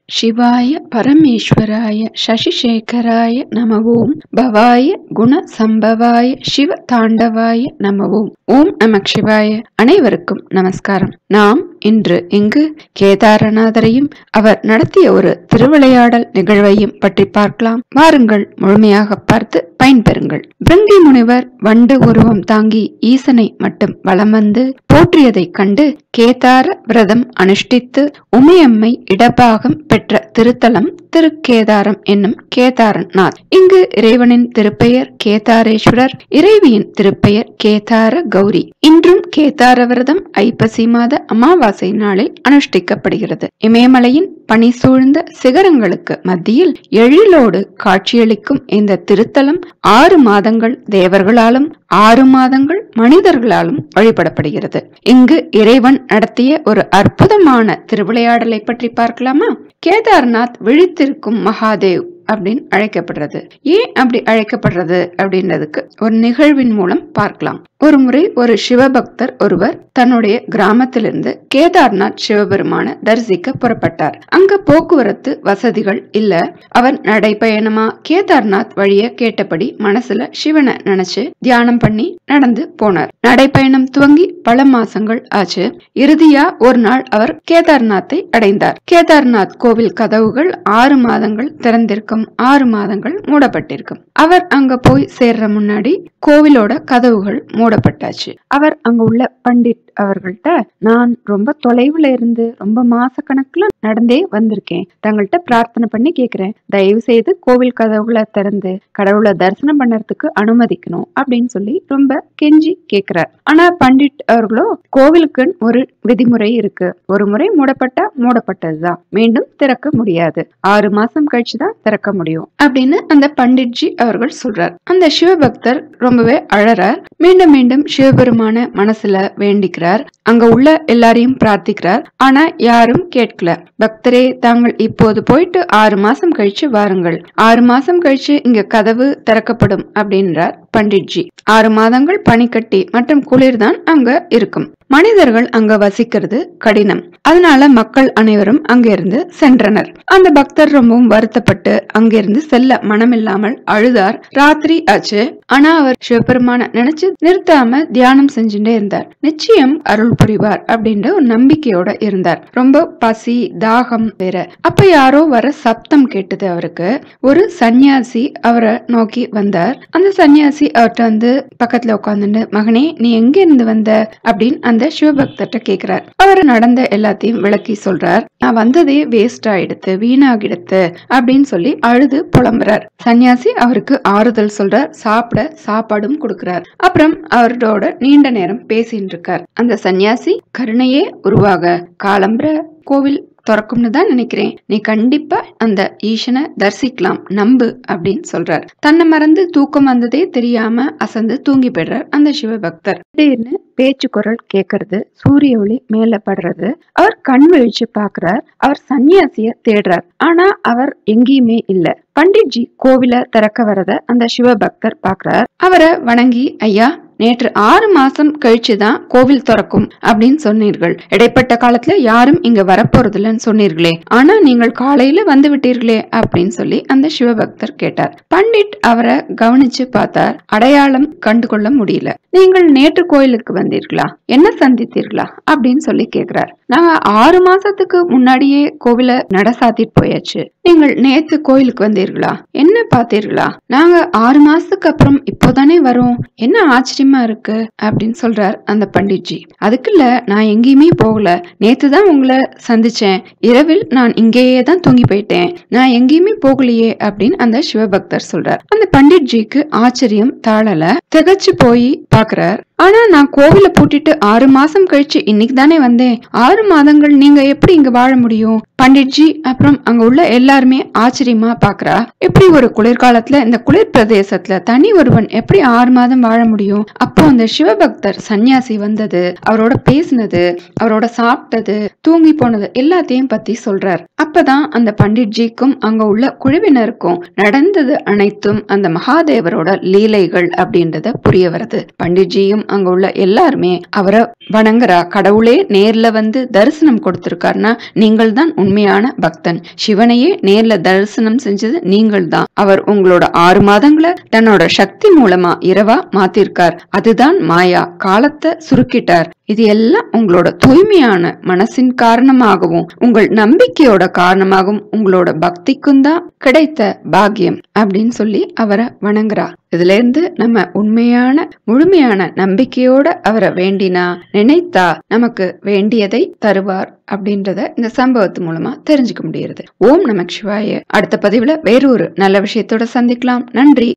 சிவாய பரமேஸ்வராய சசிசேகராய நம ஓம் பவாய குண சம்பவாய சிவ தாண்டவாய நம ஓம் ஓம் நமக் சிவாய அனைவருக்கும் நமஸ்காரம் நாம் இன்று இங்கு கேதாரநாதரையும் அவர் நடத்திய ஒரு திருவிளையாடல் நிகழ்வையும் பற்றி பார்க்கலாம் வாருங்கள் முழுமையாக பார்த்து பயன்பெறுங்கள் பிருங்கி முனிவர் வண்டு உருவம் தாங்கி ஈசனை மட்டும் வலம் வந்து போற்றியதைக் கண்டு கேதார விரதம் அனுஷ்டித்து உமையம்மை இடபாகம் பெற்ற திருத்தலம் திருக்கேதாரம் என்னும் கேதாரநாத் இங்கு இறைவனின் திருப்பெயர் கேதாரேஸ்வரர் இறைவியின் திருப்பெயர் கேதார கௌரி இன்றும் கேதார விரதம் ஐப்பசி மாத அமாவாசை நாளில் அனுஷ்டிக்கப்படுகிறது இமயமலையின் பனி சூழ்ந்த சிகரங்களுக்கு மத்தியில் எழிலோடு காட்சியளிக்கும் இந்த திருத்தலம் ஆறு மாதங்கள் தேவர்களாலும் ஆறு மாதங்கள் மனிதர்களாலும் வழிபடப்படுகிறது இங்கு இறைவன் நடத்திய ஒரு அற்புதமான திருவிளையாடலை பற்றி பார்க்கலாமா கேதார்நாத் விழித்திருக்கும் மகாதேவ் அப்படின்னு அழைக்கப்படுறது ஏன் அப்படி அழைக்கப்படுறது அப்படின்றதுக்கு ஒரு நிகழ்வின் மூலம் பார்க்கலாம் ஒரு முறை ஒரு சிவபக்தர் ஒருவர் தன்னுடைய கிராமத்திலிருந்து கேதார்நாத் சிவபெருமான தரிசிக்க புறப்பட்டார் அங்க போக்குவரத்து வசதிகள் இல்ல அவர் நடைப்பயணமா கேதார்நாத் வழிய கேட்டபடி மனசுல சிவனை நினைச்சு தியானம் பண்ணி நடந்து போனார் நடைப்பயணம் துவங்கி பல மாசங்கள் ஆச்சு இறுதியா ஒரு நாள் அவர் கேதார்நாத்தை அடைந்தார் கேதார்நாத் கோவில் கதவுகள் ஆறு மாதங்கள் திறந்திருக்கும் ஆறு மாதங்கள் மூடப்பட்டிருக்கும் அவர் அங்க போய் சேர்ற முன்னாடி கோவிலோட கதவுகள் மூடப்பட்டாச்சு அவர் அங்க உள்ள பண்டிட் அவர்கள்ட்ட நான் ரொம்ப தொலைவுல இருந்து ரொம்ப மாச கணக்குல நடந்தே வந்திருக்கேன் தங்கள்கிட்ட பிரார்த்தனை பண்ணி கேக்குறேன் தயவு செய்து கோவில் கதவுகளை திறந்து கடவுளை தரிசனம் பண்ணறதுக்கு அனுமதிக்கணும் அப்படின்னு சொல்லி ரொம்ப கெஞ்சி கேக்குறார் ஆனா பண்டிட் அவர்களோ கோவிலுக்குன்னு ஒரு விதிமுறை இருக்கு ஒரு முறை மூடப்பட்டா மூடப்பட்டதுதான் மீண்டும் திறக்க முடியாது ஆறு மாசம் கழிச்சுதான் திறக்க முடியும் அப்படின்னு அந்த பண்டிட்ஜி அவர்கள் சொல்றார் அந்த சிவபக்தர் ரொம்பவே அழறார் மீண்டும் மீண்டும் சிவபெருமான மனசுல வேண்டிக்கிறார் அங்க உள்ள எல்லாரையும் பிரார்த்திக்கிறார் ஆனா யாரும் கேட்கல பக்தரே தாங்கள் இப்போது போயிட்டு ஆறு மாசம் கழிச்சு வாருங்கள் ஆறு மாசம் கழிச்சு இங்க கதவு திறக்கப்படும் அப்படின்றார் பண்டிட்ஜி ஆறு மாதங்கள் பனிக்கட்டி மற்றும் குளிர்தான் அங்க இருக்கும் மனிதர்கள் அங்க வசிக்கிறது கடினம் அதனால மக்கள் அனைவரும் அங்கிருந்து சென்றனர் அந்த பக்தர் ரொம்பவும் வருத்தப்பட்டு அங்கிருந்து செல்ல மனமில்லாமல் அழுதார் ராத்திரி ஆச்சு ஆனா அவர் சிவபெருமான நினைச்சு நிறுத்தாம தியானம் செஞ்சுட்டே இருந்தார் நிச்சயம் அருள் புரிவார் அப்படின்ற ஒரு நம்பிக்கையோட இருந்தார் ரொம்ப பசி தாகம் வேற அப்ப யாரோ வர சப்தம் கேட்டது அவருக்கு ஒரு சன்னியாசி அவரை நோக்கி வந்தார் அந்த சன்னியாசி அவர்கிட்ட வந்து பக்கத்துல உட்காந்துட்டு மகனே நீ எங்க இருந்து வந்த அப்படின்னு அந்த சிவபக்தர்கிட்ட கேக்குறார் அவர் நடந்த எல்லாத்தையும் விளக்கி சொல்றார் நான் வந்ததே வேஸ்ட் ஆயிடுத்து வீணாகிடுத்து அப்படின்னு சொல்லி அழுது புலம்புறார் சன்னியாசி அவருக்கு ஆறுதல் சொல்றார் சாப்பிட சாப்பாடும் கொடுக்கிறார் அப்புறம் அவரோட நீண்ட நேரம் பேசிட்டு இருக்கார் அந்த சன்னியாசி கருணையே உருவாக காலம்புற கோவில் திறக்கும்னு தான் நினைக்கிறேன் நீ கண்டிப்பா அந்த ஈசனை தரிசிக்கலாம் நம்பு அப்படின்னு சொல்றார் தன்னை மறந்து தூக்கம் வந்ததே தெரியாம அசந்து தூங்கி போயிடுறார் அந்த சிவபக்தர் திடீர்னு பேச்சு குரல் கேக்குறது சூரிய ஒளி மேல படுறது அவர் கண் விழிச்சு பாக்குறார் அவர் சன்னியாசிய தேடுறார் ஆனா அவர் எங்கேயுமே இல்ல பண்டிட்ஜி கோவில திறக்க வரத அந்த சிவபக்தர் பாக்குறார் அவரை வணங்கி ஐயா நேற்று ஆறு மாசம் கழிச்சுதான் கோவில் திறக்கும் அப்படின்னு சொன்னீர்கள் இடைப்பட்ட காலத்துல யாரும் இங்க வரப்போறதில்லன்னு சொன்னீர்களே ஆனா நீங்கள் காலையில வந்து விட்டீர்களே அப்படின்னு சொல்லி அந்த சிவபக்தர் கேட்டார் பண்டிட் அவரை கவனிச்சு பார்த்தார் அடையாளம் கண்டு கொள்ள முடியல நீங்கள் நேற்று கோயிலுக்கு வந்தீர்களா என்ன சந்தித்தீர்களா அப்படின்னு சொல்லி கேக்குறார் நாங்க ஆறு மாசத்துக்கு முன்னாடியே கோவில நட சாத்திட்டு போயாச்சு நீங்கள் நேத்து கோயிலுக்கு வந்தீர்களா என்ன பார்த்தீர்களா நாங்க ஆறு மாசத்துக்கு அப்புறம் இப்போதானே வரோம் என்ன ஆச்சரியமா இருக்கு அப்படின்னு சொல்றார் அந்த பண்டிட்ஜி அதுக்கு இல்ல நான் எங்கேயுமே போகல நேத்து தான் உங்களை சந்திச்சேன் இரவில் நான் இங்கேயே தான் தூங்கி போயிட்டேன் நான் எங்கேயுமே போகலையே அப்படின்னு அந்த சிவபக்தர் சொல்றார் அந்த பண்டிட்ஜிக்கு ஆச்சரியம் தாழல திகச்சு போய் பாக்குறார் ஆனா நான் கோவில பூட்டிட்டு ஆறு மாசம் கழிச்சு இன்னைக்கு தானே வந்தேன் ஆறு மாதங்கள் நீங்க எப்படி இங்க வாழ முடியும் பண்டிட்ஜி அப்புறம் அங்க உள்ள எல்லாருமே ஆச்சரியமா பாக்குறா எப்படி ஒரு குளிர்காலத்துல இந்த குளிர் பிரதேசத்துல தனி ஒருவன் எப்படி ஆறு மாதம் வாழ முடியும் அப்போ அந்த சிவபக்தர் சன்னியாசி வந்தது அவரோட பேசினது அவரோட சாப்பிட்டது தூங்கி போனது எல்லாத்தையும் பத்தி சொல்றார் அப்பதான் அந்த பண்டிட்ஜிக்கும் அங்க உள்ள குழுவினருக்கும் நடந்தது அனைத்தும் அந்த மகாதேவரோட லீலைகள் அப்படின்றத புரிய வருது பண்டிட்ஜியும் அங்க உள்ள எல்லாருமே அவரை வணங்குறா கடவுளே நேர்ல வந்து தரிசனம் கொடுத்திருக்காருன்னா நீங்கள் தான் உண்மையான பக்தன் சிவனையே நேர்ல தரிசனம் செஞ்சது நீங்கள் தான் அவர் உங்களோட ஆறு மாதங்களை தன்னோட சக்தி மூலமா இரவா மாத்திருக்கார் அதுதான் மாயா காலத்தை சுருக்கிட்டார் இது எல்லாம் உங்களோட தூய்மையான மனசின் காரணமாகவும் உங்கள் நம்பிக்கையோட காரணமாகவும் உங்களோட பக்திக்கும் தான் கிடைத்த பாக்கியம் அப்படின்னு சொல்லி அவரை வணங்குறா இதுல இருந்து நம்ம உண்மையான முழுமையான நம்பிக்கையோட அவரை வேண்டினா நினைத்தா நமக்கு வேண்டியதை தருவார் அப்படின்றத இந்த சம்பவத்து மூலமா தெரிஞ்சுக்க முடியுது ஓம் நமக் சிவாய அடுத்த பதிவுல வேறொரு நல்ல விஷயத்தோட சந்திக்கலாம் நன்றி